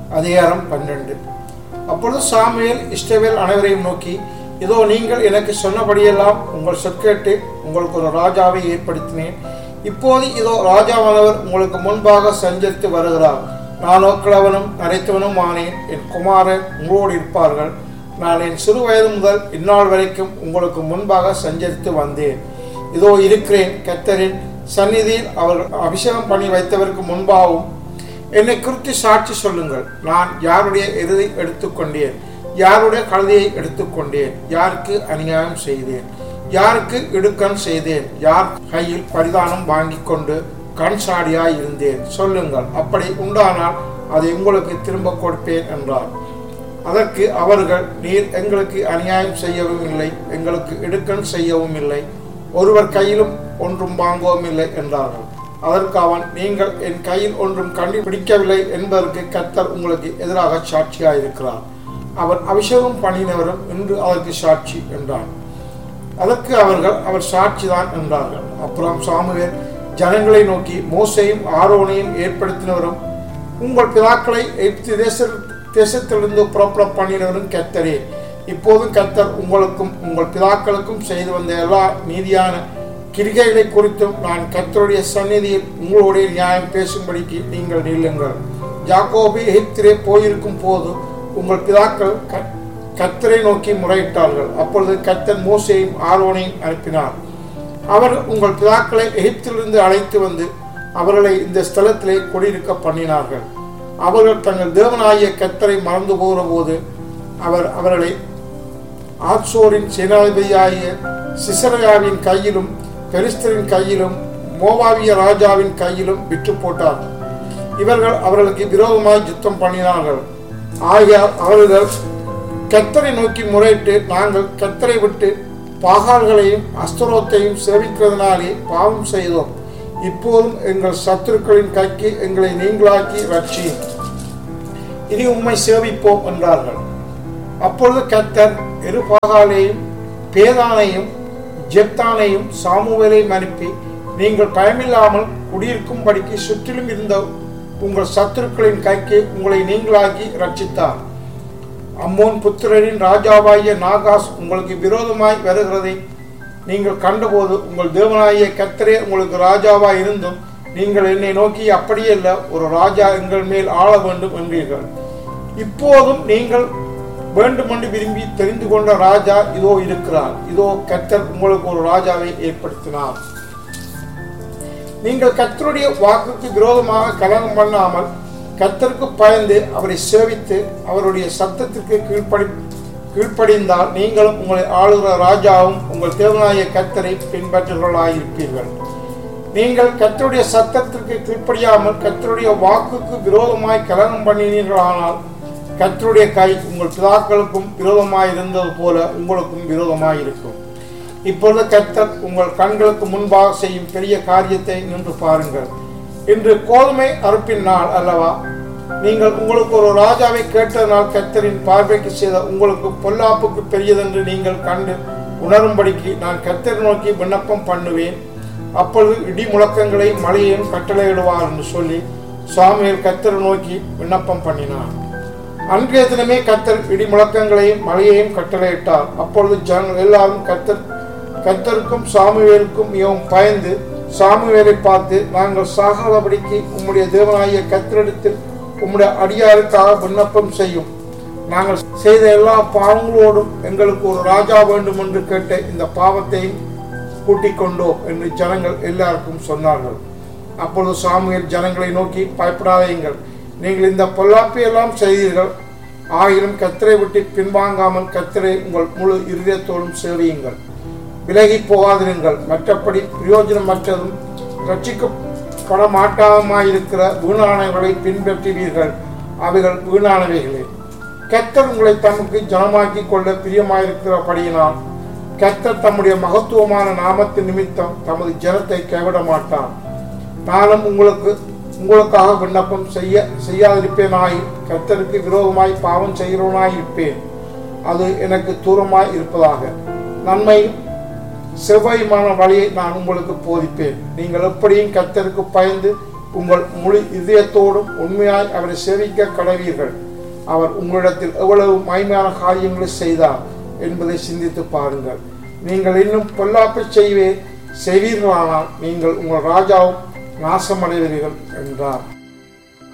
அதிகாரம் பன்னெண்டு அப்பொழுது சாமுவேல் இஸ்ரவேல் அனைவரையும் நோக்கி இதோ நீங்கள் எனக்கு சொன்னபடியெல்லாம் உங்கள் சொற்கேட்டு உங்களுக்கு ஒரு ராஜாவை ஏற்படுத்தினேன் இப்போது இதோ ராஜாவானவர் உங்களுக்கு முன்பாக சஞ்சரித்து வருகிறார் நானோ கிழவனும் நரைத்தவனும் ஆனேன் என் குமாரன் உங்களோடு இருப்பார்கள் நான் என் சிறு வயது முதல் இந்நாள் வரைக்கும் உங்களுக்கு முன்பாக சஞ்சரித்து வந்தேன் இதோ இருக்கிறேன் கத்தரின் சந்நிதியில் அவர்கள் அபிஷேகம் பண்ணி வைத்தவருக்கு முன்பாகவும் என்னை குறித்து சாட்சி சொல்லுங்கள் நான் யாருடைய எருதை எடுத்துக்கொண்டேன் யாருடைய கழுதையை எடுத்துக்கொண்டேன் யாருக்கு அநியாயம் செய்தேன் யாருக்கு இடுக்கண் செய்தேன் யார் கையில் பரிதானம் வாங்கி கொண்டு கண் சாடியாய் இருந்தேன் சொல்லுங்கள் அப்படி உண்டானால் அதை உங்களுக்கு திரும்ப கொடுப்பேன் என்றார் அதற்கு அவர்கள் நீர் எங்களுக்கு அநியாயம் செய்யவும் இல்லை எங்களுக்கு இடுக்கண் செய்யவும் இல்லை ஒருவர் கையிலும் ஒன்றும் வாங்கவும் இல்லை என்றார்கள் அதற்கு அவன் நீங்கள் என் கையில் ஒன்றும் கண்டுபிடிக்கவில்லை என்பதற்கு கத்தர் உங்களுக்கு எதிராக சாட்சியாக இருக்கிறார் அவர் அபிஷேகம் பண்ணினவரும் இன்று அதற்கு சாட்சி என்றான் அதற்கு அவர்கள் அவர் சாட்சிதான் என்றார்கள் அப்புறம் சாமுவேல் ஜனங்களை நோக்கி மோசையும் ஆரோனையும் ஏற்படுத்தினவரும் உங்கள் பிதாக்களை எகிப்து தேச தேசத்திலிருந்து புறப்பட பண்ணினவரும் கத்தரே இப்போதும் கத்தர் உங்களுக்கும் உங்கள் பிதாக்களுக்கும் செய்து வந்த எல்லா நீதியான கிரிகைகளை குறித்தும் நான் கத்தருடைய சந்நிதியில் உங்களுடைய நியாயம் பேசும்படிக்கு நீங்கள் நில்லுங்கள் ஜாக்கோபி எகிப்திலே போயிருக்கும் போது உங்கள் பிதாக்கள் கத்தரை நோக்கி முறையிட்டார்கள் அப்பொழுது கத்தன் மோசையும் ஆர்வனையும் அனுப்பினார் அவர் உங்கள் பிதாக்களை எகிப்திலிருந்து அழைத்து வந்து அவர்களை இந்த ஸ்தலத்திலே குடியிருக்க பண்ணினார்கள் அவர்கள் தங்கள் தேவனாகிய கத்தரை மறந்து போகிற போது அவர் அவர்களை ஆட்சோரின் சேனாதிபதியாகிய சிசரையாவின் கையிலும் பெரிஸ்தரின் கையிலும் மோவாவிய ராஜாவின் கையிலும் விற்று போட்டார் இவர்கள் அவர்களுக்கு விரோதமாய் யுத்தம் பண்ணினார்கள் ஆகையால் அவர்கள் கத்தரை நோக்கி முறையிட்டு நாங்கள் கத்தரை விட்டு பாகால்களையும் அஸ்தரோத்தையும் சேவிக்கிறதுனாலே பாவம் செய்தோம் இப்போதும் எங்கள் சத்துருக்களின் கைக்கு எங்களை நீங்களாக்கி ரட்சியும் இனி உண்மை சேவிப்போம் என்றார்கள் அப்பொழுது கத்தர் எருபாகாலையும் பேதானையும் ஜெப்தானையும் சாமுவேலையும் அனுப்பி நீங்கள் பயமில்லாமல் குடியிருக்கும்படிக்கு சுற்றிலும் இருந்த உங்கள் சத்துருக்களின் கைக்கு உங்களை நீங்களாக்கி ரட்சித்தார் அம்மோன் புத்திரரின் ராஜாவாகிய நாகாஸ் உங்களுக்கு விரோதமாய் வருகிறதை நீங்கள் கண்டபோது உங்கள் தேவனாகிய கத்தரே உங்களுக்கு ராஜாவாய் இருந்தும் நீங்கள் என்னை நோக்கி அப்படியல்ல ஒரு ராஜா எங்கள் மேல் ஆள வேண்டும் என்றீர்கள் இப்போதும் நீங்கள் வேண்டுமென்று விரும்பி தெரிந்து கொண்ட ராஜா இதோ இருக்கிறார் இதோ கத்தர் உங்களுக்கு ஒரு ராஜாவை ஏற்படுத்தினார் நீங்கள் கத்தருடைய வாக்குக்கு விரோதமாக கலகம் பண்ணாமல் கத்தருக்கு பயந்து அவரை சேவித்து அவருடைய சத்தத்திற்கு கீழ்ப்படி கீழ்ப்படிந்தால் நீங்களும் உங்களை ஆளுகிற ராஜாவும் உங்கள் தேவனாய கத்தரை பின்பற்றுகளாயிருப்பீர்கள் நீங்கள் கத்தருடைய சத்தத்திற்கு கீழ்ப்படியாமல் கத்தருடைய வாக்குக்கு விரோதமாய் கலகம் பண்ணினீர்களானால் கத்தருடைய கை உங்கள் பிதாக்களுக்கும் விரோதமாய் இருந்தது போல உங்களுக்கும் விரோதமாய் இருக்கும் இப்பொழுது கத்தர் உங்கள் கண்களுக்கு முன்பாக செய்யும் பெரிய காரியத்தை நின்று பாருங்கள் இன்று கோதுமை அறுப்பின் நாள் அல்லவா நீங்கள் உங்களுக்கு ஒரு ராஜாவை கேட்டதனால் கத்தரின் பார்வைக்கு செய்த உங்களுக்கு பொல்லாப்புக்கு பெரியதென்று நீங்கள் கண்டு உணரும்படிக்கு நான் கத்தரை நோக்கி விண்ணப்பம் பண்ணுவேன் அப்பொழுது இடி முழக்கங்களை மழையையும் கட்டளையிடுவார் என்று சொல்லி சுவாமியில் கத்தரை நோக்கி விண்ணப்பம் பண்ணினார் அன்றைய தினமே கத்தர் இடி முழக்கங்களையும் மழையையும் கட்டளையிட்டார் அப்பொழுது ஜனங்கள் எல்லாரும் கத்தர் கத்தருக்கும் சாமுவேலுக்கும் மிகவும் பயந்து சாமுவேலை பார்த்து நாங்கள் சாகாதபடிக்கு உம்முடைய தேவனாகிய கத்தரிடத்தில் உம்முடைய அடியாருக்காக விண்ணப்பம் செய்யும் நாங்கள் செய்த எல்லா பாவங்களோடும் எங்களுக்கு ஒரு ராஜா வேண்டும் என்று கேட்ட இந்த பாவத்தையும் கூட்டிக் கொண்டோம் என்று ஜனங்கள் எல்லாருக்கும் சொன்னார்கள் அப்பொழுது சாமுவேல் ஜனங்களை நோக்கி பயப்படாதீங்கள் நீங்கள் இந்த பொல்லாப்பை எல்லாம் செய்தீர்கள் ஆயிரம் கத்திரை விட்டு பின்வாங்காமல் கத்திரை உங்கள் முழு இருதயத்தோடும் சேவியுங்கள் விலகி போகாதிருங்கள் மற்றபடி பிரயோஜனமற்றதும் ரட்சிக்கப்பட மாட்டாமாயிருக்கிற வீணானவைகளை பின்பற்றுவீர்கள் அவைகள் வீணானவைகளே கத்தர் உங்களை தமக்கு ஜனமாக்கி கொள்ள பிரியமாயிருக்கிறபடியினால் கத்தர் தம்முடைய மகத்துவமான நாமத்தின் நிமித்தம் தமது ஜனத்தை கைவிட மாட்டார் நானும் உங்களுக்கு உங்களுக்காக விண்ணப்பம் செய்ய செய்யாதிருப்பேனாய் கத்தருக்கு விரோதமாய் பாவம் செய்கிறவனாய் இருப்பேன் அது எனக்கு தூரமாய் இருப்பதாக நன்மை செவ்வாய்மான வழியை நான் உங்களுக்கு போதிப்பேன் நீங்கள் எப்படியும் கத்தருக்கு பயந்து உங்கள் முழு இதயத்தோடும் உண்மையாய் அவரை சேவிக்க கடவீர்கள் அவர் உங்களிடத்தில் எவ்வளவு மாய்மையான காரியங்களை செய்தார் என்பதை சிந்தித்து பாருங்கள் நீங்கள் இன்னும் பொல்லாப்பு செய்வே செய்வீர்களானால் நீங்கள் உங்கள் ராஜாவும் நாசமடைவீர்கள் என்றார்